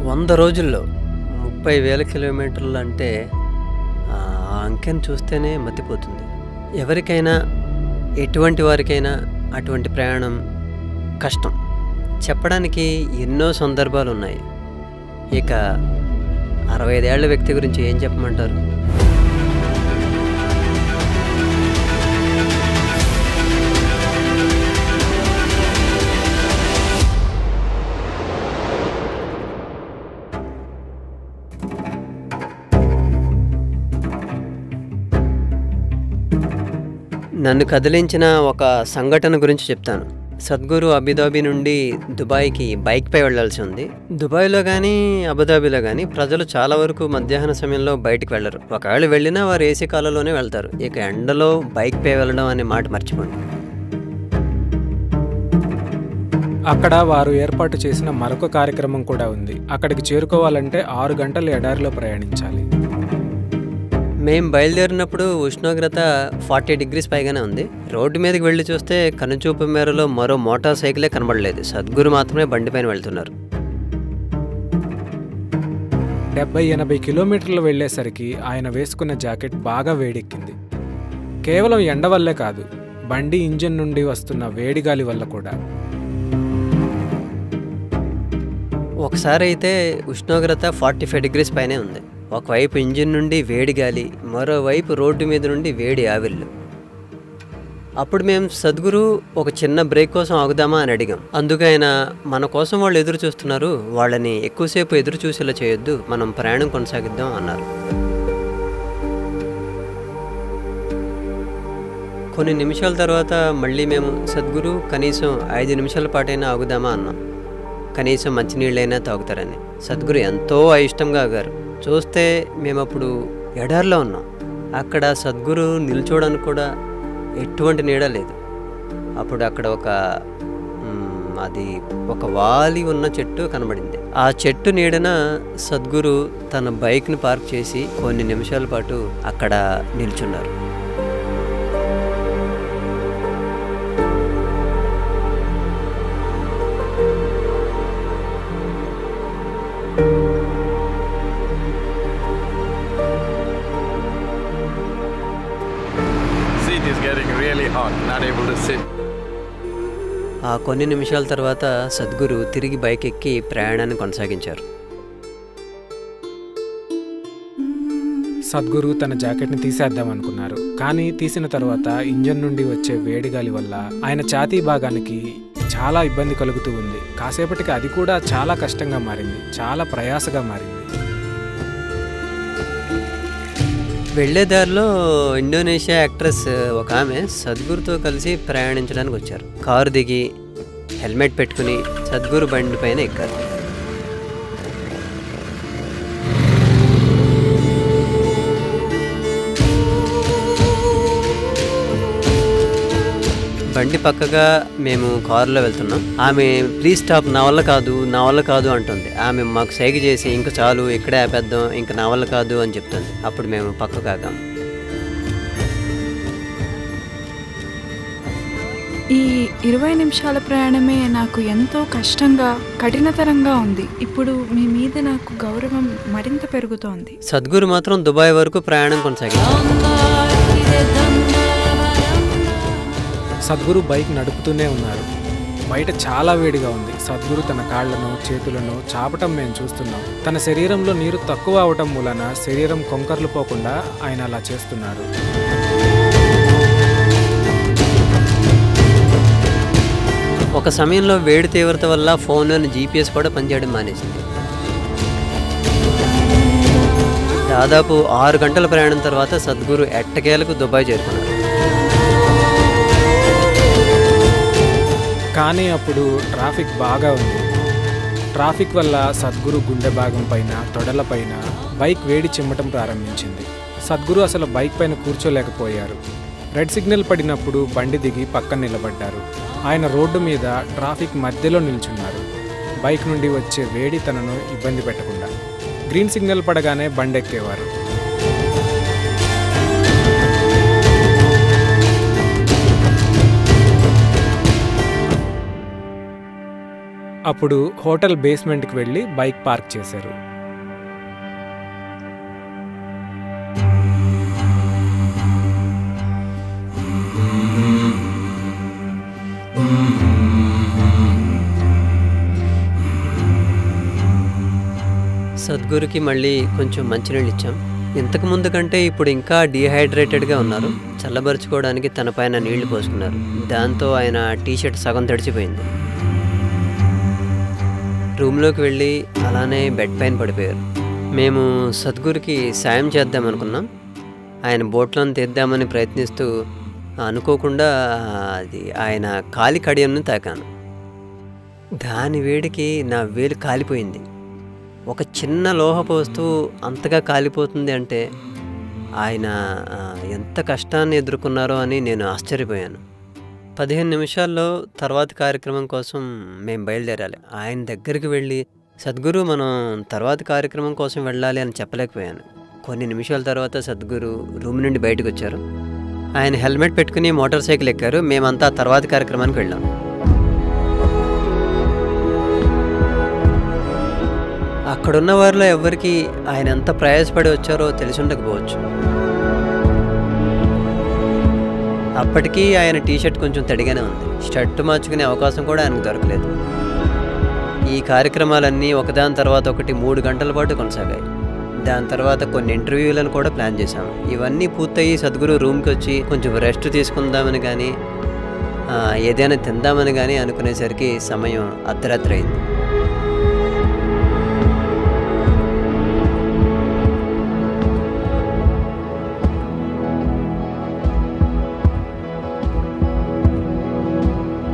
వంద రోజుల్లో ముప్పై వేల కిలోమీటర్లు అంటే ఆ ఆ అంకెను చూస్తేనే మతిపోతుంది ఎవరికైనా ఎటువంటి వారికైనా అటువంటి ప్రయాణం కష్టం చెప్పడానికి ఎన్నో సందర్భాలు ఉన్నాయి ఇక అరవై ఐదేళ్ల వ్యక్తి గురించి ఏం చెప్పమంటారు నన్ను కదిలించిన ఒక సంఘటన గురించి చెప్తాను సద్గురు అబుదాబి నుండి దుబాయ్కి బైక్పై వెళ్ళాల్సి ఉంది దుబాయ్లో కానీ అబుదాబిలో కానీ ప్రజలు చాలా వరకు మధ్యాహ్న సమయంలో బయటికి వెళ్ళరు ఒకవేళ వెళ్ళినా వారు ఏసీ కాలంలోనే వెళ్తారు ఇక ఎండలో బైక్పై వెళ్ళడం అనే మాట మర్చిపోండి అక్కడ వారు ఏర్పాటు చేసిన మరొక కార్యక్రమం కూడా ఉంది అక్కడికి చేరుకోవాలంటే ఆరు గంటలు ఎడారిలో ప్రయాణించాలి మేం బయలుదేరినప్పుడు ఉష్ణోగ్రత ఫార్టీ డిగ్రీస్ పైగానే ఉంది రోడ్డు మీదకి వెళ్ళి చూస్తే కనుచూపు మేరలో మరో మోటార్ సైకిలే కనబడలేదు సద్గురు మాత్రమే బండిపైన వెళ్తున్నారు డెబ్బై ఎనభై కిలోమీటర్లు వెళ్ళేసరికి ఆయన వేసుకున్న జాకెట్ బాగా వేడెక్కింది కేవలం ఎండ వల్లే కాదు బండి ఇంజిన్ నుండి వస్తున్న వేడిగాలి వల్ల కూడా ఒకసారి అయితే ఉష్ణోగ్రత ఫార్టీ ఫైవ్ డిగ్రీస్ పైనే ఉంది ఒకవైపు ఇంజిన్ నుండి వేడి గాలి మరోవైపు రోడ్డు మీద నుండి వేడి ఆవిర్లు అప్పుడు మేము సద్గురు ఒక చిన్న బ్రేక్ కోసం ఆగుదామా అని అడిగాం అందుకైనా మన కోసం వాళ్ళు ఎదురు చూస్తున్నారు వాళ్ళని ఎక్కువసేపు ఎదురు చూసేలా చేయొద్దు మనం ప్రయాణం కొనసాగిద్దాం అన్నారు కొన్ని నిమిషాల తర్వాత మళ్ళీ మేము సద్గురు కనీసం ఐదు నిమిషాల పాటైనా ఆగుదామా అన్నాం కనీసం మంచినీళ్ళైనా తాగుతారని సద్గురు ఎంతో అయిష్టంగా ఆగారు చూస్తే మేము అప్పుడు ఎడారిలో ఉన్నాం అక్కడ సద్గురు నిల్చోడానికి కూడా ఎటువంటి నీడ లేదు అప్పుడు అక్కడ ఒక మ్, అది ఒక వాలి ఉన్న చెట్టు కనబడింది ఆ చెట్టు నీడన సద్గురు తన బైక్ని పార్క్ చేసి కొన్ని నిమిషాల పాటు అక్కడ నిల్చున్నారు Seat is getting really hot, not able to sit. ఆ కొన్ని నిమిషాల తర్వాత సద్గురు తిరిగి బైక్ ఎక్కి ప్రయాణాన్ని కొనసాగించారు సద్గురు తన జాకెట్ని తీసేద్దాం అనుకున్నారు కానీ తీసిన తర్వాత ఇంజన్ నుండి వచ్చే వేడిగాలి వల్ల ఆయన ఛాతీ భాగానికి చాలా ఇబ్బంది కలుగుతూ ఉంది కాసేపటికి అది కూడా చాలా కష్టంగా మారింది చాలా ప్రయాసగా మారింది వెళ్లే దారిలో ఇండోనేషియా యాక్ట్రెస్ ఒక ఆమె సద్గురుతో కలిసి ప్రయాణించడానికి వచ్చారు కారు దిగి హెల్మెట్ పెట్టుకుని సద్గురు బండి పైన ఎక్కారు బండి పక్కగా మేము కారులో వెళ్తున్నాం ఆమె ప్లీజ్ స్టాప్ నా వల్ల కాదు నా వల్ల కాదు అంటుంది ఆమె మాకు సైగ చేసి ఇంక చాలు ఇక్కడే ఆపేద్దాం ఇంక నా వల్ల కాదు అని చెప్తుంది అప్పుడు మేము పక్కకు ఆగాం ఈ ఇరవై నిమిషాల ప్రయాణమే నాకు ఎంతో కష్టంగా కఠినతరంగా ఉంది ఇప్పుడు మీ మీద నాకు గౌరవం మరింత పెరుగుతోంది సద్గురు మాత్రం దుబాయ్ వరకు ప్రయాణం కొనసాగించారు సద్గురు బైక్ నడుపుతూనే ఉన్నారు బయట చాలా వేడిగా ఉంది సద్గురు తన కాళ్లను చేతులను చాపటం మేము చూస్తున్నాం తన శరీరంలో నీరు తక్కువ అవటం మూలన శరీరం కొంకర్లు పోకుండా ఆయన అలా చేస్తున్నారు ఒక సమయంలో వేడి తీవ్రత వల్ల ఫోన్లోని జీపీఎస్ కూడా పనిచేయడం మానేసింది దాదాపు ఆరు గంటల ప్రయాణం తర్వాత సద్గురు ఎట్టకేలకు దుబాయ్ చేరుకున్నారు కానీ అప్పుడు ట్రాఫిక్ బాగా ఉంది ట్రాఫిక్ వల్ల సద్గురు గుండె భాగం పైన తొడల పైన బైక్ వేడి చిమ్మటం ప్రారంభించింది సద్గురు అసలు బైక్ పైన కూర్చోలేకపోయారు రెడ్ సిగ్నల్ పడినప్పుడు బండి దిగి పక్కన నిలబడ్డారు ఆయన రోడ్డు మీద ట్రాఫిక్ మధ్యలో నిల్చున్నారు బైక్ నుండి వచ్చే వేడి తనను ఇబ్బంది పెట్టకుండా గ్రీన్ సిగ్నల్ పడగానే బండి ఎక్కేవారు అప్పుడు హోటల్ బేస్మెంట్కి వెళ్ళి బైక్ పార్క్ చేశారు సద్గురుకి మళ్ళీ కొంచెం మంచినీళ్ళు ఇచ్చాం ఇంతకు ముందు కంటే ఇప్పుడు ఇంకా డీహైడ్రేటెడ్గా ఉన్నారు చల్లబరుచుకోవడానికి తన పైన నీళ్లు పోసుకున్నారు దాంతో ఆయన టీషర్ట్ సగం తడిచిపోయింది రూమ్లోకి వెళ్ళి అలానే బెడ్ పైన పడిపోయారు మేము సద్గురుకి సాయం చేద్దాం అనుకున్నాం ఆయన బోట్లను తీద్దామని ప్రయత్నిస్తూ అనుకోకుండా అది ఆయన కాలి కడియంను తాకాను దాని వేడికి నా వేలు కాలిపోయింది ఒక చిన్న లోహపు వస్తువు అంతగా కాలిపోతుంది అంటే ఆయన ఆ, ఎంత కష్టాన్ని ఎదుర్కొన్నారో అని నేను ఆశ్చర్యపోయాను పదిహేను నిమిషాల్లో తర్వాత కార్యక్రమం కోసం మేము బయలుదేరాలి ఆయన దగ్గరికి వెళ్ళి సద్గురు మనం తర్వాత కార్యక్రమం కోసం వెళ్ళాలి అని చెప్పలేకపోయాను కొన్ని నిమిషాల తర్వాత సద్గురు రూమ్ నుండి బయటకు వచ్చారు ఆయన హెల్మెట్ పెట్టుకుని మోటార్ సైకిల్ ఎక్కారు మేమంతా తర్వాత కార్యక్రమానికి వెళ్ళాం అక్కడున్న వారిలో ఎవరికి ఆయన ఎంత ప్రయాసపడి వచ్చారో తెలిసి ఉండకపోవచ్చు అప్పటికీ ఆయన టీషర్ట్ కొంచెం తడిగానే ఉంది షర్ట్ మార్చుకునే అవకాశం కూడా ఆయనకు దొరకలేదు ఈ కార్యక్రమాలన్నీ ఒకదాని తర్వాత ఒకటి మూడు గంటల పాటు కొనసాగాయి దాని తర్వాత కొన్ని ఇంటర్వ్యూలను కూడా ప్లాన్ చేశాము ఇవన్నీ పూర్తయి సద్గురు రూమ్కి వచ్చి కొంచెం రెస్ట్ తీసుకుందామని కానీ ఆ, ఏదైనా తిందామని కానీ అనుకునేసరికి సమయం అర్ధరాత్రి అయింది